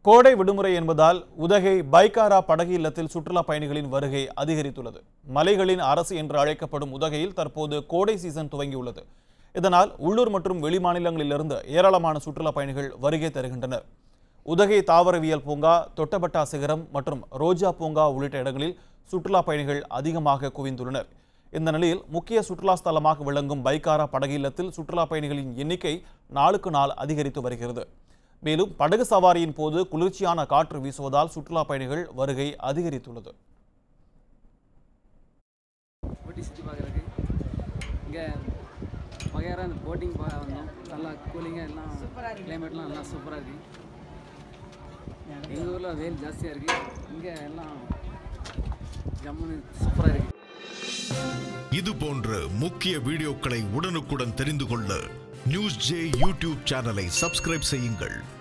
கோடை விடுமுறை என்பதால் உதகை பைக்காரா படகு இல்லத்தில் சுற்றுலா பயணிகளின் வருகை அதிகரித்துள்ளது மலைகளின் அரசு என்று அழைக்கப்படும் உதகையில் தற்போது கோடை சீசன் துவங்கியுள்ளது இதனால் உள்ளூர் மற்றும் வெளிமாநிலங்களிலிருந்து ஏராளமான சுற்றுலா பயணிகள் வருகை தருகின்றனர் உதகை தாவரவியல் பூங்கா தொட்டபட்டா சிகரம் மற்றும் ரோஜா பூங்கா உள்ளிட்ட இடங்களில் சுற்றுலா பயணிகள் அதிகமாக குவிந்துள்ளனர் இந்த நிலையில் முக்கிய சுற்றுலா ஸ்தலமாக விளங்கும் பைக்காரா படகு இல்லத்தில் சுற்றுலா பயணிகளின் எண்ணிக்கை நாளுக்கு நாள் அதிகரித்து வருகிறது மேலும் படகு சவாரியின் போது குளிர்ச்சியான காற்று வீசுவதால் சுற்றுலா பயணிகள் வருகை அதிகரித்துள்ளது ஊட்டி சுற்றி பார்க்குறதுக்கு இங்கே வகையார இந்த போட்டிங் பார்க்க வந்தோம் நல்லா கூலிங்காக எல்லாம் கிளைமேட்லாம் நல்லா சூப்பராக இருக்குது எங்கள் ஊரில் வெயில் ஜாஸ்தியாக இருக்குது இங்கே எல்லாம் ஜம்முன்னு சூப்பராக இருக்குது இது போன்ற முக்கிய வீடியோக்களை உடனுக்குடன் தெரிந்து கொள்ள நியூஸ் ஜே யூடியூப் சேனலை சப்ஸ்கிரைப் செய்யுங்கள்